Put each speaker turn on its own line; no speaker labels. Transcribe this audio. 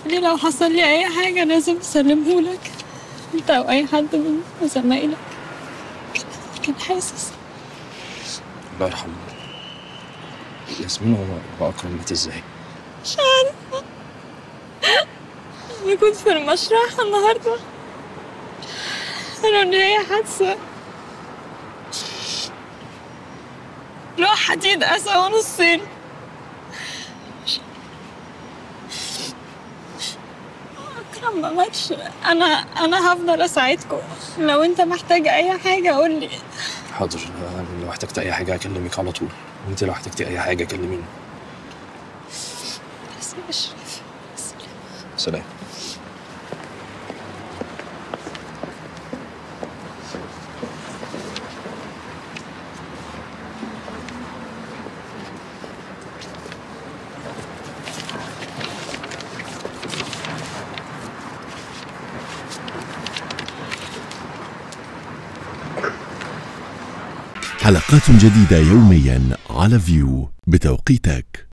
ليه لو حصل لي اي حاجه لازم اسلمهولك انت او اي حد من زمايلك كان- كان حاسس
الله يرحمه ياسمين هو هو اكرم مات ازاي؟
مش عارفه انا كنت في المشرحه النهارده قالوا ان هي حادثه لوح حديد قسمه نصين اكرم ما ماتش انا انا هفضل اساعدكم لو انت محتاج اي حاجه قول لي
حاضر أنا لو احتجت اي حاجه اكلمك على طول وانت لو احتجتي اي حاجه كلميني
بس مش
سلام
حلقات جديدة يوميا على فيو بتوقيتك